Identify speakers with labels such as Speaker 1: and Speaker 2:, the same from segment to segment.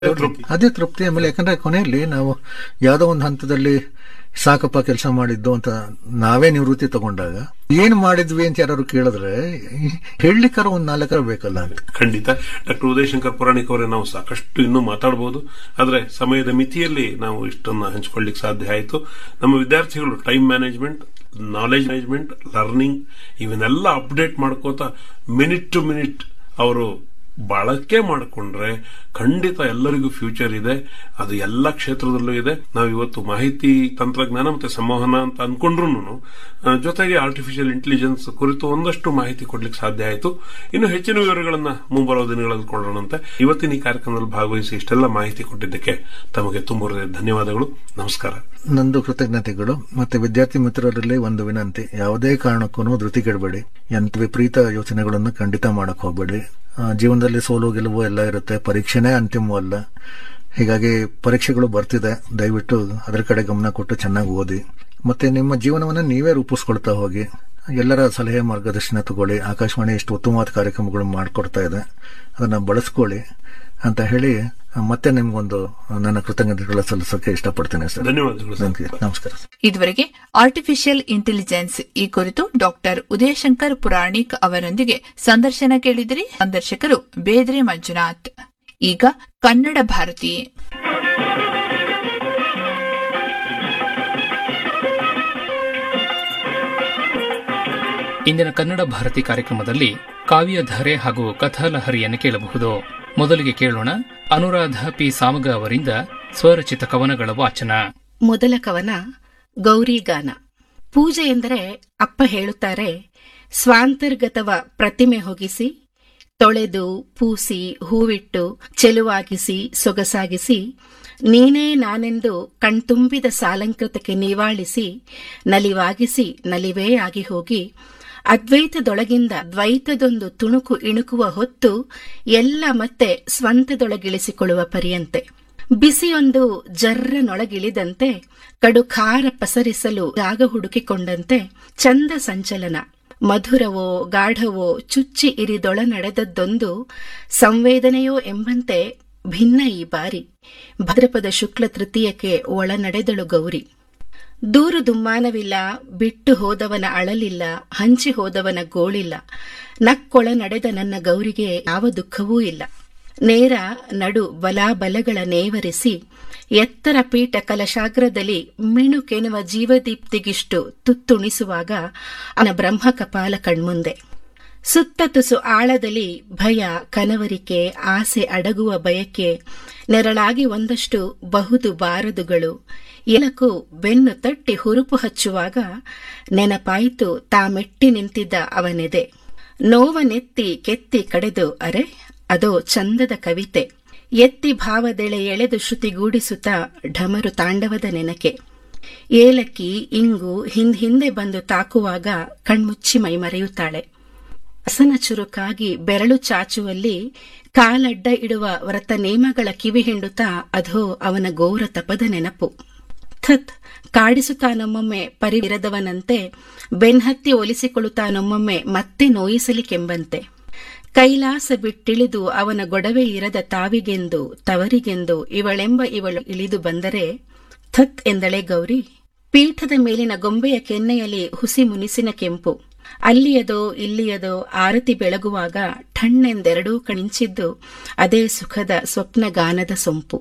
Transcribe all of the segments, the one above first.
Speaker 1: ತೃಪ್ತಿ.
Speaker 2: ಅದೇ ತೃಪ್ತಿ ಆಮೇಲೆ ಯಾಕಂದ್ರೆ ಕೊನೆಯಲ್ಲಿ ನಾವು ಯಾವ್ದೋ ಒಂದು ಹಂತದಲ್ಲಿ ಸಾಕಪ್ಪ ಕೆಲಸ ಮಾಡಿದ್ದು ಅಂತ ನಾವೇ ನಿವೃತ್ತಿ ತಗೊಂಡಾಗ ಏನ್ ಮಾಡಿದ್ವಿ ಅಂತ ಯಾರು ಕೇಳಿದ್ರೆ ಹೇಳಲಿಕ್ಕಾರ ಒಂದ್ ನಾಲ್ಕರ ಬೇಕಲ್ಲ ಅಂತ
Speaker 1: ಖಂಡಿತ ಡಾಕ್ಟರ್ ಉದಯಶಂಕರ್ ಪುರಾಣಿಕ್ ಅವರೇ ನಾವು ಸಾಕಷ್ಟು ಇನ್ನೂ ಮಾತಾಡಬಹುದು ಆದ್ರೆ ಸಮಯದ ಮಿತಿಯಲ್ಲಿ ನಾವು ಇಷ್ಟನ್ನ ಹಂಚಿಕೊಳ್ಳಿಕ್ಕೆ ಸಾಧ್ಯ ಆಯಿತು ನಮ್ಮ ವಿದ್ಯಾರ್ಥಿಗಳು time management knowledge management learning ಇವನ್ನೆಲ್ಲ ಅಪ್ಡೇಟ್ ಮಾಡ್ಕೋತಾ ಮಿನಿಟ್ ಟು ಮಿನಿಟ್ ಅವರು ಬಳಕೆ ಮಾಡಿಕೊಂಡ್ರೆ ಖಂಡಿತ ಎಲ್ಲರಿಗೂ ಫ್ಯೂಚರ್ ಇದೆ ಅದು ಎಲ್ಲ ಕ್ಷೇತ್ರದಲ್ಲೂ ಇದೆ ನಾವು ಇವತ್ತು ಮಾಹಿತಿ ತಂತ್ರಜ್ಞಾನ ಮತ್ತೆ ಸಂವಹನ ಅಂತ ಅನ್ಕೊಂಡ್ರು ಜೊತೆಗೆ ಆರ್ಟಿಫಿಷಿಯಲ್ ಇಂಟೆಲಿಜೆನ್ಸ್ ಕುರಿತು ಒಂದಷ್ಟು ಮಾಹಿತಿ ಕೊಡ್ಲಿಕ್ಕೆ ಸಾಧ್ಯ ಆಯಿತು ಇನ್ನು ಹೆಚ್ಚಿನ ವಿವರಗಳನ್ನ ಮುಂಬರುವ ದಿನಗಳಲ್ಲಿ ಕೊಡೋಣಂತೆ ಇವತ್ತಿನ ಈ ಕಾರ್ಯಕ್ರಮದಲ್ಲಿ ಭಾಗವಹಿಸಿ ಇಷ್ಟೆಲ್ಲ ಮಾಹಿತಿ ಕೊಟ್ಟಿದ್ದಕ್ಕೆ ತಮಗೆ ತುಂಬ ಹೃದಯದ ಧನ್ಯವಾದಗಳು ನಮಸ್ಕಾರ
Speaker 2: ನಂದು ಕೃತಜ್ಞತೆಗಳು ಮತ್ತೆ ವಿದ್ಯಾರ್ಥಿ ಮಿತ್ರರಲ್ಲಿ ಒಂದು ವಿನಂತಿ ಯಾವುದೇ ಕಾರಣಕ್ಕೂ ಧೃತಿಗೆಡಬೇಡಿ ಎಂತ ವಿಪರೀತ ಯೋಚನೆಗಳನ್ನು ಖಂಡಿತ ಮಾಡಕ್ ಹೋಗ್ಬೇಡಿ ಆ, ಜೀವನದಲ್ಲಿ ಸೋಲು ಗೆಲುವು ಎಲ್ಲ ಇರುತ್ತೆ ಪರೀಕ್ಷೆನೇ ಅಂತಿಮವಲ್ಲ ಹೀಗಾಗಿ ಪರೀಕ್ಷೆಗಳು ಬರ್ತಿದೆ ದಯವಿಟ್ಟು ಅದರ ಕಡೆ ಗಮನ ಕೊಟ್ಟು ಚೆನ್ನಾಗಿ ಓದಿ ಮತ್ತೆ ನಿಮ್ಮ ಜೀವನವನ್ನು ನೀವೇ ರೂಪಿಸ್ಕೊಳ್ತಾ ಹೋಗಿ ಎಲ್ಲರ ಸಲಹೆ ಮಾರ್ಗದರ್ಶನ ತಗೊಳ್ಳಿ ಆಕಾಶವಾಣಿ ಎಷ್ಟು ಉತ್ತಮವಾದ ಕಾರ್ಯಕ್ರಮಗಳು ಮಾಡಿಕೊಡ್ತಾ ಇದೆ ಅದನ್ನ ಬಳಸ್ಕೊಳ್ಳಿ ಅಂತ ಹೇಳಿ ಮತ್ತೆ ನಿಮ್ಗೊಂದು ನನ್ನ ಕೃತಜ್ಞತೆಗಳ ಸಲ್ಲಿಸೋಕೆ ಇಷ್ಟಪಡ್ತೇನೆ ಸರ್
Speaker 1: ಧನ್ಯವಾದಗಳು ಸರ್.
Speaker 2: Thank you. ನಮಸ್ಕಾರ
Speaker 3: ಇದುವರೆಗೆ ಆರ್ಟಿಫಿಷಿಯಲ್ ಇಂಟೆಲಿಜೆನ್ಸ್ ಈ ಕುರಿತು ಡಾಕ್ಟರ್ ಉದಯಶಂಕರ್ ಪುರಾಣಿಕ್ ಅವರೊಂದಿಗೆ ಸಂದರ್ಶನ ಕೇಳಿದಿರಿ ಸಂದರ್ಶಕರು ಬೇದ್ರೆ ಮಂಜುನಾಥ್ ಈಗ ಕನ್ನಡ ಭಾರತಿ
Speaker 4: ಇಂದಿನ ಕನ್ನಡ ಭಾರತಿ ಕಾರ್ಯಕ್ರಮದಲ್ಲಿ ಕಾವ್ಯಧಾರೆ ಹಾಗೂ ಕಥಾಲಹರಿಯನ್ನು ಕೇಳಬಹುದು ಮೊದಲಿಗೆ ಕೇಳೋಣ ಅನುರಾಧ ಪಿ ಸಾಮಗ ಅವರಿಂದ ಸ್ವರಚಿತ ಕವನಗಳ ವಾಚನ
Speaker 5: ಮೊದಲ ಕವನ ಗೌರಿಗಾನ ಪೂಜೆ ಎಂದರೆ ಅಪ್ಪ ಹೇಳುತ್ತಾರೆ ಸ್ವಾಂತರ್ಗತವ ಪ್ರತಿಮೆ ಹೊಗಿಸಿ ತೊಳೆದು ಪೂಸಿ ಹೂವಿಟ್ಟು ಚೆಲುವಾಗಿಸಿ ಸೊಗಸಾಗಿಸಿ ನೀನೇ ನಾನೆಂದು ಕಣ್ತುಂಬಿದ ಸಾಲಂಕೃತಕ್ಕೆ ನಿವಾಳಿಸಿ ನಲಿವಾಗಿಸಿ ನಲಿವೇ ಆಗಿ ಹೋಗಿ ಅದ್ವೈತದೊಳಗಿಂದ ದ್ವೈತದೊಂದು ತುಣುಕು ಇಣುಕುವ ಹೊತ್ತು ಎಲ್ಲ ಮತ್ತೆ ಸ್ವಂತದೊಳಗಿಳಿಸಿಕೊಳ್ಳುವ ಪರ್ಯಂತೆ ಬಿಸಿಯೊಂದು ಜರ್ರನೊಳಗಿಳಿದಂತೆ ಕಡುಖಾರ ಪಸರಿಸಲು ಜಾಗ ಹುಡುಕಿಕೊಂಡಂತೆ ಚಂದ ಸಂಚಲನ ಮಧುರವೋ ಗಾಢವೋ ಚುಚ್ಚಿ ಇರಿದೊಳ ನಡೆದದ್ದೊಂದು ಸಂವೇದನೆಯೋ ಎಂಬಂತೆ ಭಿನ್ನ ಈ ಬಾರಿ ಭದ್ರಪದ ಶುಕ್ಲ ತೃತೀಯಕ್ಕೆ ಒಳ ನಡೆದಳು ಗೌರಿ ದೂರು ದುಮ್ಮಾನವಿಲ್ಲ ಬಿಟ್ಟು ಹೋದವನ ಅಳಲಿಲ್ಲ ಹಂಚಿ ಹೋದವನ ಗೋಳಿಲ್ಲ ನಕ್ಕೊಳ ನಡೆದ ನನ್ನ ಗೌರಿಗೆ ಯಾವ ದುಃಖವೂ ಇಲ್ಲ ನೇರ ನಡು ಬಲಾಬಲಗಳ ನೇವರಿಸಿ ಎತ್ತರ ಪೀಠ ಕಲಶಾಗ್ರದಲ್ಲಿ ಮಿಣುಕೆನುವ ಜೀವದೀಪ್ತಿಗಿಷ್ಟು ತುತ್ತುಣಿಸುವಾಗ ಅವನ ಬ್ರಹ್ಮ ಕಪಾಲ ಕಣ್ಮುಂದೆ ಸುತ್ತ ತುಸು ಆಳದಲ್ಲಿ ಭಯ ಕನವರಿಕೆ ಆಸೆ ಅಡಗುವ ಬಯಕೆ ನೆರಳಾಗಿ ಒಂದಷ್ಟು ಬಹುದು ಬಾರದುಗಳು ಎಲಕು ಬೆನ್ನು ತಟ್ಟಿ ಹುರುಪು ಹಚ್ಚುವಾಗ ನೆನಪಾಯಿತು ತಾ ಮೆಟ್ಟಿ ನಿಂತಿದ್ದ ಅವನೆದೆ ನೋವನೆತ್ತಿ ಕೆತ್ತಿ ಕಡೆದು ಅರೆ ಅದೋ ಚಂದದ ಕವಿತೆ ಎತ್ತಿ ಭಾವದೆಳೆ ಎಳೆದು ಶ್ರುತಿಗೂಡಿಸುತ್ತಾ ಢಮರು ತಾಂಡವದ ನೆನಕೆ ಏಲಕ್ಕಿ ಇಂಗು ಹಿಂದ್ ಹಿಂದೆ ಬಂದು ತಾಕುವಾಗ ಕಣ್ಮುಚ್ಚಿ ಮೈಮರೆಯುತ್ತಾಳೆ ಹಸನ ಚುರುಕಾಗಿ ಬೆರಳು ಚಾಚುವಲ್ಲಿ ಕಾಲಡ್ಡ ಇಡುವ ವ್ರತ ನೇಮಗಳ ಕಿವಿ ಹಿಂಡುತ್ತಾ ಅಧೋ ಅವನ ಘೋರ ತಪದ ನೆನಪು ಥತ್ ಕಾಡಿಸುತ್ತಾನೊಮ್ಮೊಮ್ಮೆ ಪರಿವಿರದವನಂತೆ ಬೆನ್ಹತ್ತಿ ಒಲಿಸಿಕೊಳ್ಳುತ್ತಾನೊಮ್ಮೊಮ್ಮೆ ಮತ್ತೆ ನೋಯಿಸಲಿಕೆಂಬಂತೆ ಕೈಲಾಸ ಬಿಟ್ಟಿಳಿದು ಅವನ ಗೊಡವೆ ಇರದ ತಾವಿಗೆಂದು ತವರಿಗೆಂದು ಇವಳೆಂಬ ಇವಳು ಇಳಿದು ಬಂದರೆ ಥತ್ ಎಂದಳೆ ಗೌರಿ ಪೀಠದ ಮೇಲಿನ ಗೊಂಬೆಯ ಕೆನ್ನೆಯಲ್ಲಿ ಹುಸಿ ಮುನಿಸಿನ ಕೆಂಪು ಅಲ್ಲಿಯದೋ ಇಲ್ಲಿಯದೋ ಆರತಿ ಬೆಳಗುವಾಗ ಠಣ್ಣೆಂದೆರಡೂ ಕಣಿಂಚಿದ್ದು ಅದೇ ಸುಖದ ಸ್ವಪ್ನ ಗಾನದ ಸೊಂಪು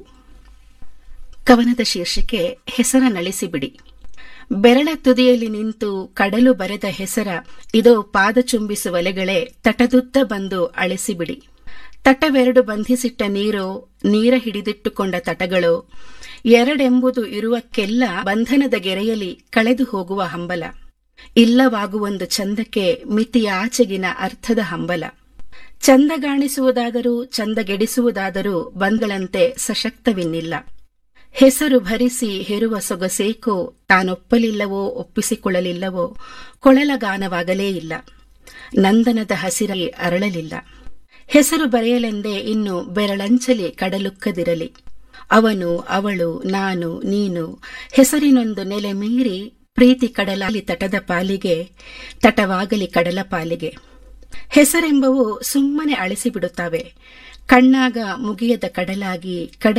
Speaker 5: ಕವನದ ಶೀರ್ಷಿಕೆ ಹೆಸರ ನಳಿಸಿಬಿಡಿ ಬೆರಳ ತುದಿಯಲ್ಲಿ ನಿಂತು ಕಡಲು ಬರೆದ ಹೆಸರ ಇದೋ ಪಾದ ಚುಂಬಿಸುವಲೆಗಳೇ ತಟದುದ್ದ ಬಂದು ಅಳಿಸಿಬಿಡಿ ತಟವೆರಡು ಬಂಧಿಸಿಟ್ಟ ನೀರೋ ನೀರ ಹಿಡಿದಿಟ್ಟುಕೊಂಡ ತಟಗಳೋ ಎರಡೆಂಬುದು ಇರುವಕ್ಕೆಲ್ಲ ಬಂಧನದ ಗೆರೆಯಲ್ಲಿ ಕಳೆದು ಹೋಗುವ ಹಂಬಲ ಇಲ್ಲವಾಗುವೊಂದು ಚಂದಕ್ಕೆ ಮಿತಿಯಾಚೆಗಿನ ಅರ್ಥದ ಹಂಬಲ ಚಂದಗಾಣಿಸುವುದಾದರೂ ಚಂದಗೆಡಿಸುವುದಾದರೂ ಬಂದ್ಗಳಂತೆ ಸಶಕ್ತವಿನ್ನಿಲ್ಲ ಹೆಸರು ಭರಿಸಿ ಹೆರುವ ಸೊಗಸೇಕೋ ತಾನೊಪ್ಪಲಿಲ್ಲವೋ ಒಪ್ಪಿಸಿಕೊಳ್ಳಲಿಲ್ಲವೋ ಕೊಳಲಗಾನವಾಗಲೇ ಇಲ್ಲ ನಂದನದ ಹಸಿರಾಗಿ ಅರಳಲಿಲ್ಲ ಹೆಸರು ಬರೆಯಲೆಂದೇ ಇನ್ನು ಬೆರಳಂಚಲಿ ಕಡಲುಕ್ಕದಿರಲಿ ಅವನು ಅವಳು ನಾನು ನೀನು ಹೆಸರಿನೊಂದು ನೆಲೆ ಮೀರಿ ಪ್ರೀತಿ ಕಡಲಾಲಿ ತಟದ ಪಾಲಿಗೆ ತಟವಾಗಲಿ ಕಡಲ ಪಾಲಿಗೆ ಹೆಸರೆಂಬವು ಸುಮ್ಮನೆ ಅಳಿಸಿಬಿಡುತ್ತವೆ ಕಣ್ಣಾಗ ಮುಗಿಯದ ಕಡಲಾಗಿ ಕಡ